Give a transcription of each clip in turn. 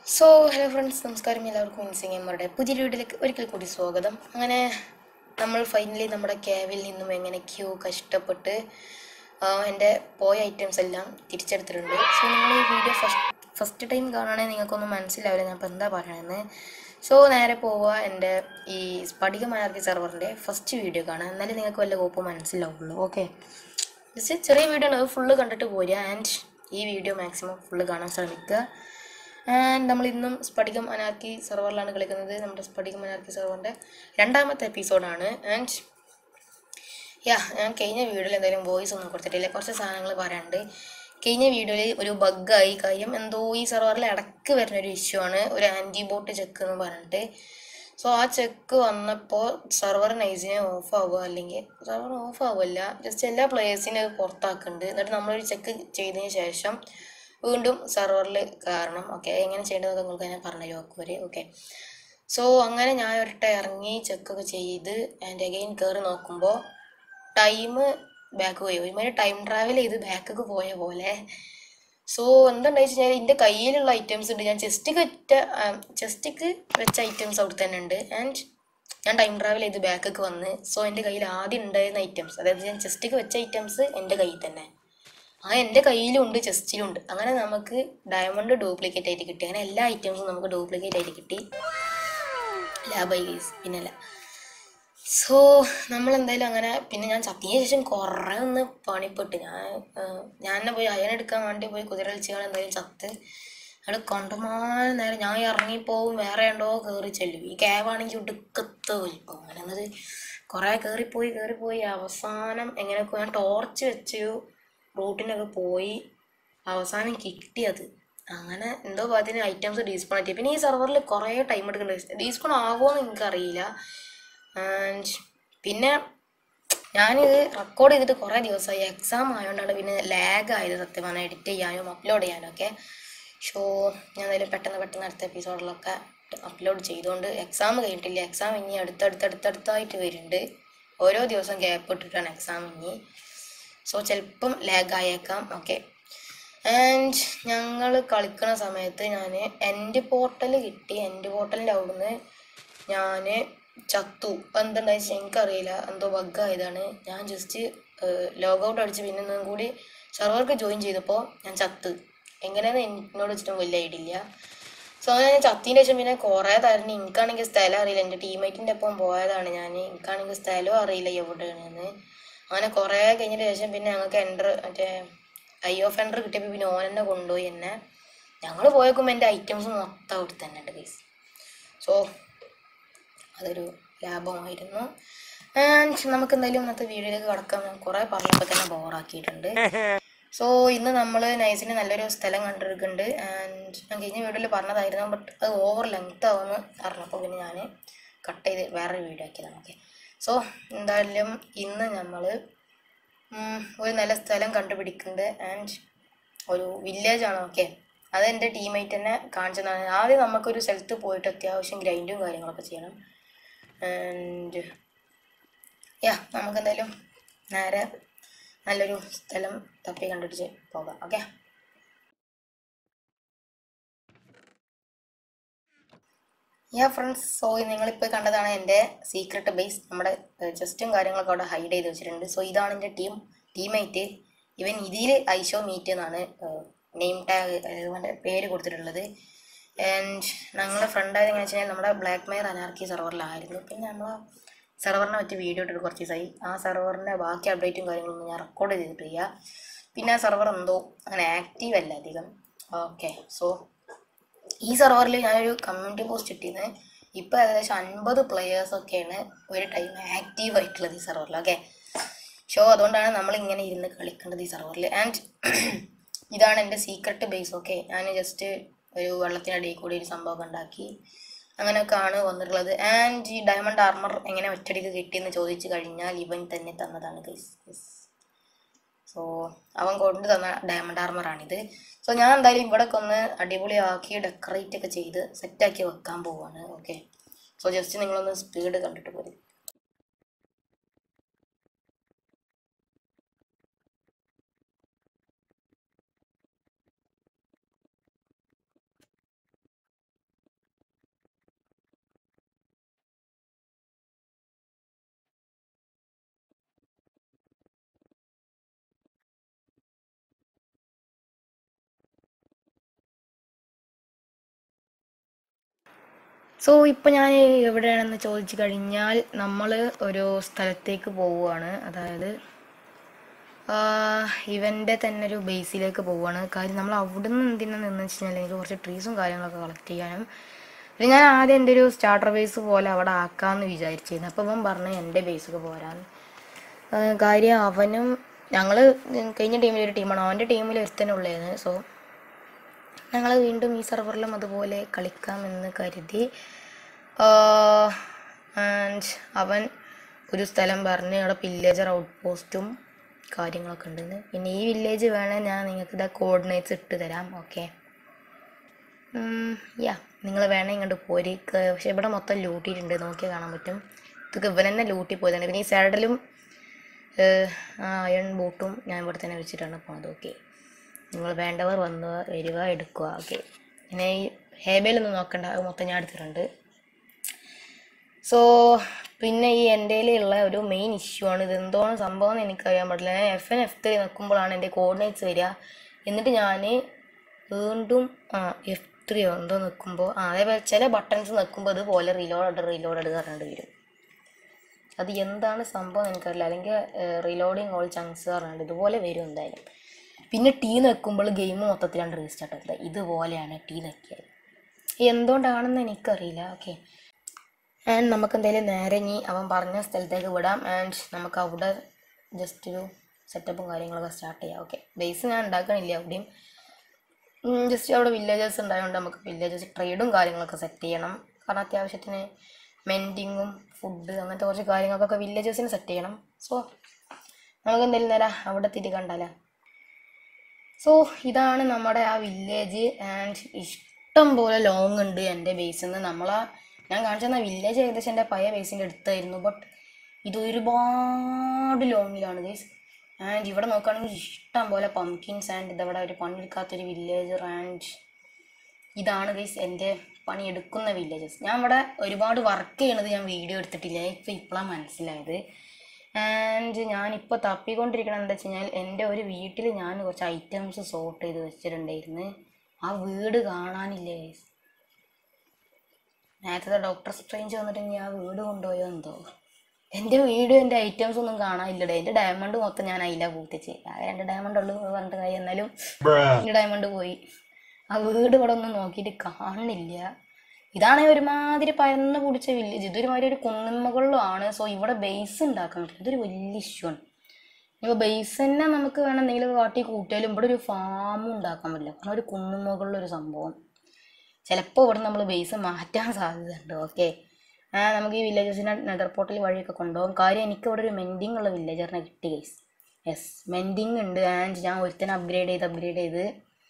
so hello friends നമസ്കാരം എല്ലാവർക്കും ഇൻസിങ്ങമ്മയുടെ പുതിയ വീഡിയോയിലേക്ക് ഒരിക്കൽ കൂടി സ്വാഗതം അങ്ങനെ നമ്മൾ ഫൈനലി നമ്മുടെ ക്യാബിൽ നിന്നും എങ്ങനെയൊക്കെയോ കഷ്ടപ്പെട്ട് ആ, എൻ്റെ പോയ ഐറ്റംസ് എല്ലാം തിരിച്ചെടുത്തിട്ടുണ്ട് സോ നിങ്ങൾ ഈ വീഡിയോ ഫസ്റ്റ് ഫസ്റ്റ് ടൈം കാണുകയാണെങ്കിൽ നിങ്ങൾക്കൊന്നും മനസ്സിലാവില്ല ഞാൻ ഇപ്പോൾ എന്താ പറയണമെന്ന് സോ നേരെ പോവുക എൻ്റെ ഈ സ്പടിക മലയാളി സെർവറിൻ്റെ ഫസ്റ്റ് വീഡിയോ കാണാം എന്നാലേ നിങ്ങൾക്ക് വല്ല കോപ്പ് മനസ്സിലാവുള്ളൂ ഓക്കെ ജസ്റ്റ് ചെറിയ വീഡിയോ ആണ് അത് ഫുള്ള് കണ്ടിട്ട് പോരുക ആൻഡ് ഈ വീഡിയോ മാക്സിമം ഫുള്ള് കാണാൻ ശ്രമിക്കുക ആൻഡ് നമ്മൾ ഇന്നും സ്പടികം അനാർക്കി സെർവറിലാണ് കളിക്കുന്നത് നമ്മുടെ സ്പടികം അനാർക്കി സെർവറിൻ്റെ രണ്ടാമത്തെ എപ്പിസോഡാണ് ആൻഡ് യാ ഞാൻ കഴിഞ്ഞ വീഡിയോയിൽ എന്തായാലും വോയിസ് ഒന്നും കൊടുത്തിട്ടില്ല കുറച്ച് സാധനങ്ങൾ പറയാനുണ്ട് കഴിഞ്ഞ വീഡിയോയിൽ ഒരു ബഗ്ഗായി കാര്യം എന്തോ ഈ സെർവറിൽ ഇടയ്ക്ക് വരുന്ന ഒരു ഇഷ്യൂ ആണ് ഒരു ആൻറ്റിബോട്ട് ചെക്ക് എന്ന് പറഞ്ഞിട്ട് സോ ആ ചെക്ക് വന്നപ്പോൾ സെർവർ നൈസിനെ ഓഫ് ആവുക അല്ലെങ്കിൽ സെർവർ ഓഫ് ആവുമല്ല ജസ്റ്റ് എല്ലാ പ്ലേയേഴ്സിനെ അത് പുറത്താക്കുന്നുണ്ട് എന്നിട്ട് നമ്മളൊരു ചെക്ക് ചെയ്തതിന് ശേഷം വീണ്ടും സെർവറിൽ കാരണം ഓക്കെ എങ്ങനെ ചെയ്യേണ്ടതൊക്കെ നിങ്ങൾക്ക് ഞാൻ പറഞ്ഞു നോക്കുവരെ ഓക്കെ സോ അങ്ങനെ ഞാൻ ഒരിട്ട ഇറങ്ങി ചെക്കൊക്കെ ചെയ്ത് ആൻഡ് അഗൈൻ കയറി നോക്കുമ്പോൾ ടൈം ബാക്ക് പോയി ഒരുമാതിരി ടൈം ട്രാവൽ ചെയ്ത് ബാക്കൊക്കെ പോയ പോലെ സോ എന്തുണ്ടായി വെച്ചാൽ എൻ്റെ കയ്യിലുള്ള ഐറ്റംസ് ഉണ്ട് ഞാൻ ചെസ്റ്റിക്ക് വെച്ച ചെസ്റ്റിക്ക് വെച്ച ഐറ്റംസ് അവിടെ തന്നെ ഉണ്ട് ആൻഡ് ഞാൻ ടൈം ട്രാവൽ ചെയ്ത് ബാക്കൊക്കെ വന്ന് സോ എൻ്റെ കയ്യിൽ ആദ്യം ഉണ്ടായിരുന്ന ഐറ്റംസ് അതായത് ഞാൻ ചെസ്റ്റിക്ക് വെച്ച ഐറ്റംസ് എൻ്റെ കയ്യിൽ തന്നെ ആ എൻ്റെ കയ്യിലും ഉണ്ട് ചെസ്റ്റിലും ഉണ്ട് അങ്ങനെ നമുക്ക് ഡയമണ്ട് ഡ്യൂപ്ലിക്കേറ്റ് ആയിട്ട് കിട്ടി അങ്ങനെ എല്ലാ ഐറ്റംസും നമുക്ക് ഡ്യൂപ്ലിക്കേറ്റ് ആയിട്ട് കിട്ടി ലാഭായി ഗൈസ് പിന്നല്ല സോ നമ്മൾ എന്തായാലും അങ്ങനെ പിന്നെ ഞാൻ ചത്തിയ ശേഷം കുറേ ഒന്ന് പണിപ്പെട്ട് ഞാൻ ആ, ഞാൻ തന്നെ പോയി അയൺ എടുക്കാൻ വേണ്ടി പോയി കുതിര കളിച്ചാൽ എന്തായാലും ചത്ത് അവിടെ കൊണ്ടുമാൻ നേരം ഞാൻ ഇറങ്ങിപ്പോവും വേറെ ഉണ്ടോ കയറി ചെല്ലും ഈ ക്യാബാണെങ്കിൽ ഒടുക്കത്ത് വലിപ്പം അങ്ങനെ എന്നത് കുറേ കയറിപ്പോയി കയറിപ്പോയി അവസാനം എങ്ങനെയൊക്കെ ഞാൻ ടോർച്ച് വെച്ചു റൂട്ടിനൊക്കെ പോയി അവസാനം കിട്ടിയത് അങ്ങനെ എന്തോ അതിന് ഐറ്റംസ് ഡീസ്പോൺ ആയിട്ട് പിന്നെ ഈ സെർവറിൽ കുറേ ടൈം എടുക്കുന്നുണ്ട് ഡീസ്പോൺ ആകുമോ എന്ന് എനിക്കറിയില്ല ആൻഡ് പിന്നെ ഞാനിത് റെക്കോർഡ് ചെയ്തിട്ട് കുറേ ദിവസമായി എക്സാം ആയതുകൊണ്ടാണ് പിന്നെ ലാഗ് ആയത് സത്യം പറഞ്ഞാൽ എഡിറ്റ് ചെയ്യാനും അപ്ലോഡ് ചെയ്യാനും ഒക്കെ ഷോ ഞാൻ എന്തായാലും പെട്ടെന്ന് പെട്ടെന്ന് അടുത്ത എപ്പിസോഡിലൊക്കെ അപ്ലോഡ് ചെയ്തുകൊണ്ട് എക്സാം കഴിഞ്ഞിട്ടില്ല എക്സാം ഇനി അടുത്തടുത്തടുത്തടുത്തായിട്ട് വരുന്നുണ്ട് ഓരോ ദിവസം ഗ്യാപ്പ് ഇട്ടിട്ടാണ് എക്സാം ഇനി സോ ചിലപ്പം ലാഗ് ആയേക്കാം ഓക്കെ ആൻഡ് ഞങ്ങൾ കളിക്കുന്ന സമയത്ത് ഞാൻ എൻ്റെ പോർട്ടൽ കിട്ടി എൻ്റെ പോർട്ടലിൻ്റെ അവിടുന്ന് ഞാൻ ചത്തു എന്തുണ്ടായി വെച്ചാൽ എനിക്കറിയില്ല എന്തോ ബഗ്ഗായതാണ് ഞാൻ ജസ്റ്റ് ലോഗ് ഔട്ട് അടിച്ച് പിന്നെ ഒന്നും കൂടി സെർവർക്ക് ജോയിൻ ചെയ്തപ്പോൾ ഞാൻ ചത്ത് എങ്ങനെയാണെന്ന് എന്നോട് വെച്ചിട്ടും വലിയ ഐഡിയ ഇല്ല സോ ഞാൻ ചത്തതിന് ശേഷം പിന്നെ കുറേ തരണം എനിക്കാണെങ്കിൽ സ്ഥലം അറിയില്ല എൻ്റെ ടീമേറ്റിൻ്റെ ഒപ്പം പോയതാണ് ഞാൻ എനിക്കാണെങ്കിൽ സ്ഥലവും അറിയില്ല എവിടെയാണെന്ന് അങ്ങനെ കുറേ കഴിഞ്ഞതിന് ശേഷം പിന്നെ ഞങ്ങൾക്ക് എൻ്റർ മറ്റേ ഐ ഓഫ് എൻ്റർ കിട്ടിയപ്പോൾ പിന്നെ ഓൻ തന്നെ കൊണ്ടുപോയി എന്നെ ഞങ്ങൾ പോയേക്കുമ്പോൾ എൻ്റെ ഐറ്റംസ് മൊത്തം അവിടെ തന്നെ ഉണ്ട് ഗൈസ് സോ അതൊരു ലാഭമായിരുന്നു ആൻഡ് നമുക്ക് എന്തായാലും ഇന്നത്തെ വീഡിയോയിലേക്ക് കടക്കാം ഞാൻ കുറേ പറഞ്ഞപ്പോൾ തന്നെ ബോറാക്കിയിട്ടുണ്ട് സോ ഇന്ന് നമ്മൾ നൈസിന് നല്ലൊരു സ്ഥലം കണ്ടെടുക്കുന്നുണ്ട് ആൻഡ് ഞാൻ കഴിഞ്ഞ വീഡിയോയിൽ പറഞ്ഞതായിരുന്നു ബട്ട് അത് ഓവർ ലെങ്ത് ആവുമെന്ന് പറഞ്ഞപ്പോൾ പിന്നെ ഞാൻ കട്ട് ചെയ്ത് വേറൊരു വീഡിയോ ആക്കിയതാണ് ഓക്കെ സോ എന്തായാലും ഇന്ന് നമ്മൾ ഒരു നല്ല സ്ഥലം കണ്ടുപിടിക്കുന്നുണ്ട് ആൻഡ് ഒരു വില്ലേജ് ആണ് ഓക്കെ അത് എൻ്റെ ടീമേറ്റ് തന്നെ കാണിച്ചതാണ് ആദ്യം നമുക്കൊരു സ്ഥലത്ത് പോയിട്ട് അത്യാവശ്യം ഗ്രൈൻഡും കാര്യങ്ങളൊക്കെ ചെയ്യണം ആൻഡ് യാ നമുക്ക് എന്തായാലും നേരെ നല്ലൊരു സ്ഥലം തപ്പി കണ്ടുപിടിച്ച് പോകാം ഓക്കെ യാ ഫ്രണ്ട്സ് സോ നിങ്ങളിപ്പോൾ കണ്ടതാണ് എൻ്റെ സീക്രട്ട് ബേസ് നമ്മുടെ ചെസ്റ്റും കാര്യങ്ങളൊക്കെ അവിടെ ഹൈഡ് ചെയ്ത് വെച്ചിട്ടുണ്ട് സോ ഇതാണ് എൻ്റെ ടീം ടീമേറ്റ് ഇവൻ ഇതിൽ ഐഷോ മീറ്റ് എന്നാണ് നെയിം ടാഗ് അതുകൊണ്ട് പേര് കൊടുത്തിട്ടുള്ളത് ആൻഡ് ഞങ്ങളുടെ ഫ്രണ്ടായത് എങ്ങനെ വെച്ച് കഴിഞ്ഞാൽ നമ്മുടെ ബ്ലാക്ക് മെയർ അനാർക്കി സെർവറിലായിരുന്നു പിന്നെ നമ്മൾ സെർവറിനെ പറ്റി വീഡിയോ ഇട്ടിട്ട് കുറച്ച് ദിവസമായി ആ സെർവറിൻ്റെ ബാക്കി അപ്ഡേറ്റും കാര്യങ്ങളൊന്നും ഞാൻ റെക്കോർഡ് ചെയ്തിട്ടില്ല പിന്നെ ആ സെർവർ എന്തോ അങ്ങനെ ആക്റ്റീവ് അല്ല അധികം ഓക്കെ സോ ഈ സെർവറിൽ ഞാനൊരു കമ്മ്യൂണിറ്റി പോസ്റ്റ് ഇട്ടിരുന്നത് ഇപ്പോൾ ഏകദേശം അൻപത് ഒക്കെയാണ് ഒരു ടൈം ആക്റ്റീവ് ആയിട്ടുള്ളത് ഈ സെർവറിൽ ഓക്കെ ഷോ അതുകൊണ്ടാണ് നമ്മൾ ഇങ്ങനെ ഇരുന്ന് കളിക്കേണ്ടത് ഈ സെർവറിൽ ആൻഡ് ഇതാണ് എൻ്റെ സീക്രട്ട് ബേസ് ഓക്കെ ഞാൻ ജസ്റ്റ് ഒരു വെള്ളത്തിനടിയിൽ കൂടി ഒരു സംഭവമൊക്കെ ഉണ്ടാക്കി അങ്ങനെയൊക്കെയാണ് വന്നിട്ടുള്ളത് ആൻഡ് ഈ ഡയമണ്ട് ആർമർ എങ്ങനെ ഒറ്റടിക്ക് കിട്ടിയെന്ന് ചോദിച്ചു കഴിഞ്ഞാൽ ഇവൻ തന്നെ തന്നതാണ് ഗൈസ് സോ അവൻ കൊണ്ട് തന്ന ഡയമണ്ട് ആർമറാണിത് സോ ഞാൻ എന്തായാലും ഇവിടെയൊക്കെ ഒന്ന് അടിപൊളിയാക്കി ഡെക്കറേറ്റ് ഒക്കെ ചെയ്ത് സെറ്റാക്കി വെക്കാൻ പോവാണ് ഓക്കെ സോ ജസ്റ്റ് നിങ്ങളൊന്ന് സ്പീഡ് കണ്ടിട്ട് പോരും സോ ഇപ്പം ഞാൻ എവിടെയാണെന്ന് ചോദിച്ചു കഴിഞ്ഞാൽ നമ്മൾ ഒരു സ്ഥലത്തേക്ക് പോവുകയാണ് അതായത് ഇവൻ്റെ തന്നെ ഒരു ബേസിലേക്ക് പോവുകയാണ് കാര്യം നമ്മൾ അവിടെ നിന്ന് എന്തിനാന്ന് നിന്ന് വെച്ച് കഴിഞ്ഞാൽ എനിക്ക് കുറച്ച് ട്രീസും കാര്യങ്ങളൊക്കെ കളക്ട് ചെയ്യാനും പിന്നെ ഞാൻ ആദ്യം എൻ്റെ ഒരു സ്റ്റാർട്ടർ ബേസ് പോലെ അവിടെ ആക്കാമെന്ന് വിചാരിച്ചിരുന്നു അപ്പോൾ അവൻ പറഞ്ഞു എൻ്റെ ബേസൊക്കെ പോരാന്ന് ആ, കാര്യം അവനും ഞങ്ങൾ കഴിഞ്ഞ ടീമിൽ ഒരു ടീമാണ് അവൻ്റെ ടീമിൽ ഒരുത്തന്നെ ഉള്ളായിരുന്നു സോ ഞങ്ങൾ വീണ്ടും ഈ സെർവറിലും അതുപോലെ കളിക്കാമെന്ന് കരുതി ആൻഡ് അവൻ ഒരു സ്ഥലം പറഞ്ഞ് അവിടെ വില്ലേജർ ഔട്ട് പോസ്റ്റും കാര്യങ്ങളൊക്കെ ഉണ്ടെന്ന് പിന്നെ ഈ വില്ലേജ് വേണേൽ ഞാൻ നിങ്ങൾക്ക് ഇതാ കോർഡിനേറ്റ്സ് ഇട്ട് തരാം ഓക്കെ യാ നിങ്ങൾ വേണേൽ ഇങ്ങോട്ട് പോരി ക- പക്ഷെ ഇവിടെ മൊത്തം ലൂട്ടിയിട്ടുണ്ട് നോക്കിയാൽ കാണാൻ പറ്റും ഇതൊക്കെ ഇവൻ തന്നെ ലൂട്ടി പോയതാണ് പിന്നെ ഈ സൈഡിലും അയൺ ബൂട്ടും ഞാൻ ഇവിടെ തന്നെ വെച്ചിട്ടാണ് പോണത് ഓക്കെ നിങ്ങൾ വേണ്ടവർ വന്ന് വരിക എടുക്കുക ഓക്കെ പിന്നെ ഈ ഹേബയിലൊന്നും നോക്കണ്ട അത് മൊത്തം ഞാൻ എടുത്തിട്ടുണ്ട് സോ പിന്നെ ഈ എൻ്റെ ഉള്ള ഒരു മെയിൻ ഇഷ്യൂ ആണ് ഇത് എന്തോന്ന് സംഭവം എന്ന് എനിക്കറിയാൻ പാടില്ല ഞാൻ എഫ് എൻ എഫ് ത്രീ നിൽക്കുമ്പോഴാണ് എൻ്റെ കോർഡിനേറ്റ്സ് വരിക എന്നിട്ട് ഞാൻ വീണ്ടും ആ എഫ് ത്രീ എന്തോ നിൽക്കുമ്പോൾ ആ അതേപോലെ ചില ബട്ടൺസ് നിൽക്കുമ്പോൾ ഇതുപോലെ റീലോഡ് റീലോഡ് പറഞ്ഞിട്ട് വരും അത് എന്താണ് സംഭവം എന്ന് എനിക്കറിയില്ല അല്ലെങ്കിൽ റീലോഡിങ് ഓൾ ചങ്ക്സ് പറഞ്ഞിട്ട് ഇതുപോലെ വരും എന്തായാലും പിന്നെ ടീ നിൽക്കുമ്പോൾ ഗെയിം മൊത്തത്തിലാണ് റീസ്റ്റാർട്ട് ആക്കുന്നത് ഇതുപോലെയാണ് ടീ നിൽക്കിയത് എന്തുകൊണ്ടാണെന്ന് എനിക്കറിയില്ല ഓക്കെ ആൻഡ് നമുക്ക് എന്തായാലും നേരെ ഇനി അവൻ പറഞ്ഞ സ്ഥലത്തേക്ക് വിടാം ആൻഡ് നമുക്ക് അവിടെ ജസ്റ്റ് ഒരു സെറ്റപ്പും കാര്യങ്ങളൊക്കെ സ്റ്റാർട്ട് ചെയ്യാം ഓക്കെ ബേസ് ഞാൻ ഉണ്ടാക്കണില്ല അവിടെയും ജസ്റ്റ് അവിടെ വില്ലേജസ് ഉണ്ടായതുകൊണ്ട് നമുക്ക് വില്ലേജസ് ട്രേഡും കാര്യങ്ങളൊക്കെ സെറ്റ് ചെയ്യണം കാരണം അത്യാവശ്യത്തിന് മെൻഡിങ്ങും ഫുഡ് അങ്ങനത്തെ കുറച്ച് കാര്യങ്ങൾക്കൊക്കെ വില്ലേജസിന് സെറ്റ് ചെയ്യണം സോ നമുക്ക് എന്തായാലും നേരെ അവിടെ എത്തിയിട്ട് കണ്ടാലേ സോ ഇതാണ് നമ്മുടെ ആ വില്ലേജ് ആൻഡ് ഇഷ്ടം പോലെ ലോങ് ഉണ്ട് എൻ്റെ ബേസിൽ നിന്ന് നമ്മളാ ഞാൻ കാണിച്ചു തന്ന വില്ലേജ് ഏകദേശം എൻ്റെ പഴയ ബേസിൻ്റെ അടുത്തായിരുന്നു ബട്ട് ഇത് ഒരുപാട് ലോങ്ങിലാണ് ഗൈസ് ആൻഡ് ഇവിടെ നോക്കുകയാണെങ്കിൽ ഇഷ്ടം പോലെ പംകിൻസ് ആൻഡ് ഇതവിടെ ഒരു പണിയെടുക്കാത്തൊരു വില്ലേജർ ആൻഡ് ഇതാണ് ഗൈസ് എൻ്റെ പണിയെടുക്കുന്ന വില്ലേജസ് ഞാൻ ഇവിടെ ഒരുപാട് വർക്ക് ചെയ്യണത് ഞാൻ വീഡിയോ എടുത്തിട്ടില്ല ഇപ്പം ഇപ്പോഴാണ് മനസ്സിലായത് ആൻഡ് ഞാനിപ്പോൾ തപ്പിക്കൊണ്ടിരിക്കണം എന്താ വെച്ച് കഴിഞ്ഞാൽ എൻ്റെ ഒരു വീട്ടിൽ ഞാൻ കുറച്ച് ഐറ്റംസ് സോർട്ട് ചെയ്ത് വെച്ചിട്ടുണ്ടായിരുന്നു ആ വീട് കാണാനില്ലേ ഗൈസ് നേരത്തെ ഡോക്ടർ സ്ട്രേഞ്ച് വന്നിട്ട് ഇനി ആ വീട് കൊണ്ടുപോയോ എന്തോ എൻ്റെ വീടും എൻ്റെ ഐറ്റംസ് ഒന്നും കാണാനില്ലടേ എൻ്റെ ഡയമണ്ട് മൊത്തം ഞാൻ അതിലാ പൂത്തിച്ച് ആകെ രണ്ട് ഡയമണ്ട് ഉള്ളു എന്ന് പറഞ്ഞിട്ട് കാര്യം എന്നാലും എൻ്റെ ഡയമണ്ട് പോയി ആ വീട് ഇവിടെ ഒന്നും നോക്കിയിട്ട് കാണുന്നില്ല ഇതാണെങ്കിൽ ഒരുമാതിരി പരന്ന് പിടിച്ച വില്ലേജ് ഇതൊരുമാതിരി ഒരു കുന്നിന്മുകളിലാണ് സോ ഇവിടെ ബേസ് ഉണ്ടാക്കാൻ പറ്റില്ല ഇതൊരു വലിയ ഇഷ്യൂ ആണ് ഇപ്പോൾ ബേസ് തന്നെ നമുക്ക് വേണം എന്തെങ്കിലും കാട്ടി കൂട്ടിയാലും ഇവിടെ ഒരു ഫാമും ഉണ്ടാക്കാൻ പറ്റില്ല കാരണം ഒരു കുന്നുമുകളിലൊരു സംഭവം ചിലപ്പോൾ ഇവിടെ നമ്മൾ ബേസ് മാറ്റാൻ സാധ്യതയുണ്ട് ഓക്കെ ആ നമുക്ക് ഈ വില്ലേജസിനെ നെതർ പോർട്ടൽ വഴിയൊക്കെ കൊണ്ടുപോകും കാര്യം എനിക്ക് ഇവിടെ ഒരു മെൻഡിങ് ഉള്ള വില്ലേജറിനെ കിട്ടി ഗൈസ് യെസ് മെൻഡിങ് ഉണ്ട് ആൻഡ് ഞാൻ ഒരുത്തനെ അപ്ഗ്രേഡ് ചെയ്ത് അപ്ഗ്രേഡ് ചെയ്ത്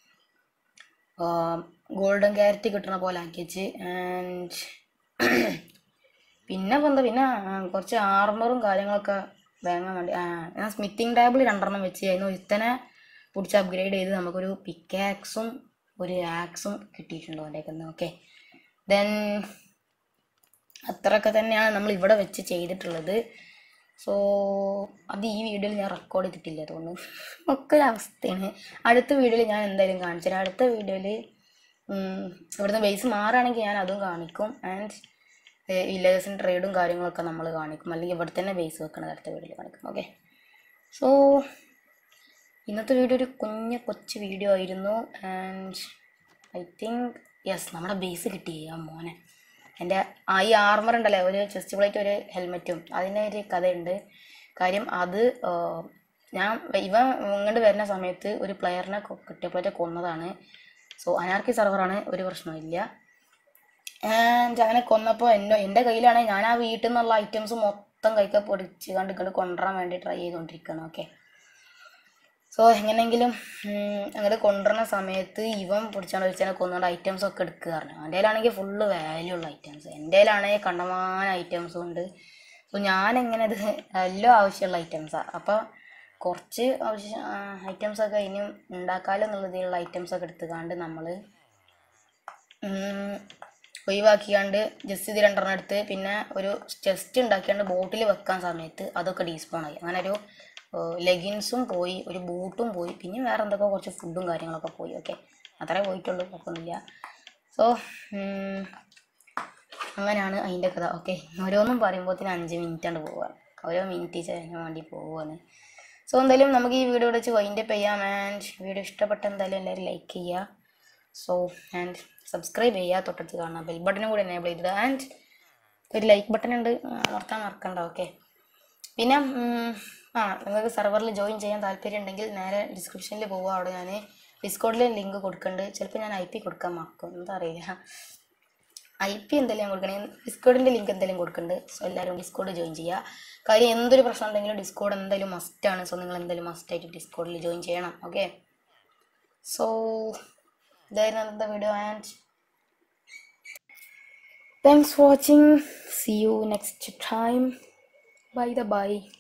ഗോൾഡൻ ക്യാരറ്റ് കിട്ടണ പോലെ ആക്കി വെച്ച് ആൻഡ് പിന്നെ ഇപ്പൊ എന്താ പിന്നെ ആ, കുറച്ച് ആർമറും കാര്യങ്ങളൊക്കെ വാങ്ങാൻ വേണ്ടി ആ ഞാൻ സ്മിത്തിങ് ടേബിൾ രണ്ടെണ്ണം വെച്ച് കഴിഞ്ഞു ഒരുത്തനെ പിടിച്ച് അപ്ഗ്രേഡ് ചെയ്ത് നമുക്കൊരു പിക്കാക്സും ഒരു ആക്സും കിട്ടിയിട്ടുണ്ട് അവൻ്റെയൊക്കെ ഓക്കെ ദെൻ അത്രയൊക്കെ തന്നെയാണ് നമ്മൾ ഇവിടെ വെച്ച് ചെയ്തിട്ടുള്ളത് സോ അത് ഈ വീഡിയോയിൽ ഞാൻ റെക്കോർഡ് ചെയ്തിട്ടില്ല തോന്നുന്നു ഒക്കെ ഒരു അവസ്ഥയാണ് അടുത്ത വീഡിയോയിൽ ഞാൻ എന്തായാലും കാണിച്ചു തരാം അടുത്ത വീഡിയോയിൽ ഇവിടുന്ന് ബേസ് മാറുകയാണെങ്കിൽ ഞാൻ അതും കാണിക്കും ആൻഡ് വില്ലേജസിൻ്റെ ട്രേഡും കാര്യങ്ങളൊക്കെ നമ്മൾ കാണിക്കും അല്ലെങ്കിൽ ഇവിടെ തന്നെ ബേസ് വെക്കണത് അടുത്ത വീഡിയോയിൽ കാണിക്കും ഓക്കെ സോ ഇന്നത്തെ വീഡിയോ ഒരു കുഞ്ഞ കൊച്ചു വീഡിയോ ആയിരുന്നു ആൻഡ് ഐ തിങ്ക് യെസ് നമ്മുടെ ബേസ് കിട്ടി ആ മോനെ എൻ്റെ ആ ഈ ആർമർ ഉണ്ടല്ലേ ഒരു ചെസ്റ്റ് പ്ലേറ്റ് ഒരു ഹെൽമെറ്റും അതിന് ഒരു കഥയുണ്ട് കാര്യം അത് ആ, ഞാൻ ഇവൻ ഇങ്ങോട്ട് വരുന്ന സമയത്ത് ഒരു പ്ലെയറിനെ കിട്ടിയപ്പോഴത്തെ കൊന്നതാണ് സോ അനാർക്കി സെർവറാണ് ഒരു പ്രശ്നമില്ല ആൻഡ് അങ്ങനെ കൊന്നപ്പോൾ എൻ്റെ എൻ്റെ കയ്യിലാണെങ്കിൽ ഞാൻ ആ വീട്ടിൽ നിന്നുള്ള ഐറ്റംസ് മൊത്തം കൈക്ക പൊടിച്ച് കണ്ട് ഇങ്ങോട്ട് കൊണ്ടുവരാൻ വേണ്ടി ട്രൈ ചെയ്തുകൊണ്ടിരിക്കുകയാണ് ഓക്കെ സോ എങ്ങനെയെങ്കിലും അങ്ങോട്ട് കൊണ്ടുവരുന്ന സമയത്ത് ഇവൻ പിടിച്ചാണ് വെച്ചാൽ കൊന്നുകൊണ്ട് ഐറ്റംസ് ഒക്കെ എടുക്കുക പറഞ്ഞു അവൻ്റെ കയ്യിലാണെങ്കിൽ ഫുള്ള് വാല്യൂ ഉള്ള ഐറ്റംസ് എൻ്റെ കയ്യിലാണെങ്കിൽ കണ്ടമാന ഐറ്റംസും ഉണ്ട് സോ ഞാൻ എങ്ങനെ ഇത് എല്ലാം ആവശ്യമുള്ള ഐറ്റംസാണ് അപ്പോൾ കുറച്ച് ആവശ്യം ഐറ്റംസ് ഒക്കെ ഇനിയും ഉണ്ടാക്കാമല്ലോ എന്നുള്ളതിലുള്ള ഐറ്റംസ് ഒക്കെ എടുത്തുകൊണ്ട് നമ്മൾ ഒഴിവാക്കിയാണ്ട് ജസ്റ്റ് ഇത് രണ്ടെണ്ണം എടുത്ത് പിന്നെ ഒരു ചെസ്റ്റ് ഉണ്ടാക്കിയാണ്ട് ബോട്ടിൽ വെക്കാൻ സമയത്ത് അതൊക്കെ ഡീസ്പോൺ ആയി അങ്ങനെ ഒരു ലെഗിൻസും പോയി ഒരു ബൂട്ടും പോയി പിന്നെ വേറെ എന്തൊക്കെ കുറച്ച് ഫുഡും കാര്യങ്ങളൊക്കെ പോയി ഓക്കെ അത്രേ പോയിട്ടുള്ളൂ കുഴപ്പമൊന്നുമില്ല സോ അങ്ങനെയാണ് അതിൻ്റെ കഥ ഓക്കെ ഓരോന്നും പറയുമ്പോഴത്തേന് അഞ്ച് മിനിറ്റാണ് പോവുക ഓരോ മിനിറ്റ് ചെയ്യാൻ വേണ്ടി പോവുകയാണ് സോ എന്തായാലും നമുക്ക് ഈ വീഡിയോ വെച്ച് വൈൻഡപ്പ് ചെയ്യാം ആൻഡ് വീഡിയോ ഇഷ്ടപ്പെട്ട എന്തായാലും എല്ലാവരും ലൈക്ക് ചെയ്യുക സോ ആൻഡ് സബ്സ്ക്രൈബ് ചെയ്യുക തൊട്ടടുത്ത് കാണാം ബെൽ ബട്ടനും കൂടി എനേബിൾ ചെയ്തിട്ട് ആൻഡ് ഒരു ലൈക്ക് ബട്ടൺ ഉണ്ട് അമർത്താൻ മറക്കണ്ട ഓക്കെ പിന്നെ ഉം, ആ നിങ്ങൾക്ക് സെർവറിൽ ജോയിൻ ചെയ്യാൻ താല്പര്യം ഉണ്ടെങ്കിൽ നേരെ ഡിസ്ക്രിപ്ഷനിൽ പോവുക അവിടെ ഞാൻ ഡിസ്കോഡിൽ ലിങ്ക് കൊടുക്കുന്നുണ്ട് ചിലപ്പോൾ ഞാൻ ഐ പി കൊടുക്കാൻ മറക്കും എന്താ അറിയില്ല ഐ പി എന്തെങ്കിലും ഞാൻ കൊടുക്കണേ ഡിസ്കോഡിൻ്റെ ലിങ്ക് എന്തെങ്കിലും കൊടുക്കുന്നുണ്ട് സോ എല്ലാവരും ഡിസ്കോഡ് ജോയിൻ ചെയ്യുക കാര്യം എന്തൊരു പ്രശ്നം ഉണ്ടെങ്കിലും ഡിസ്കോഡ് എന്തായാലും മസ്റ്റാണ് സോ നിങ്ങൾ എന്തായാലും മസ്റ്റായിട്ട് ഡിസ്കോഡിൽ ജോയിൻ ചെയ്യണം ഓക്കെ സോ ഇതായിരുന്നു അന്നത്തെ video and thanks for watching see you next time bye ദ ബൈ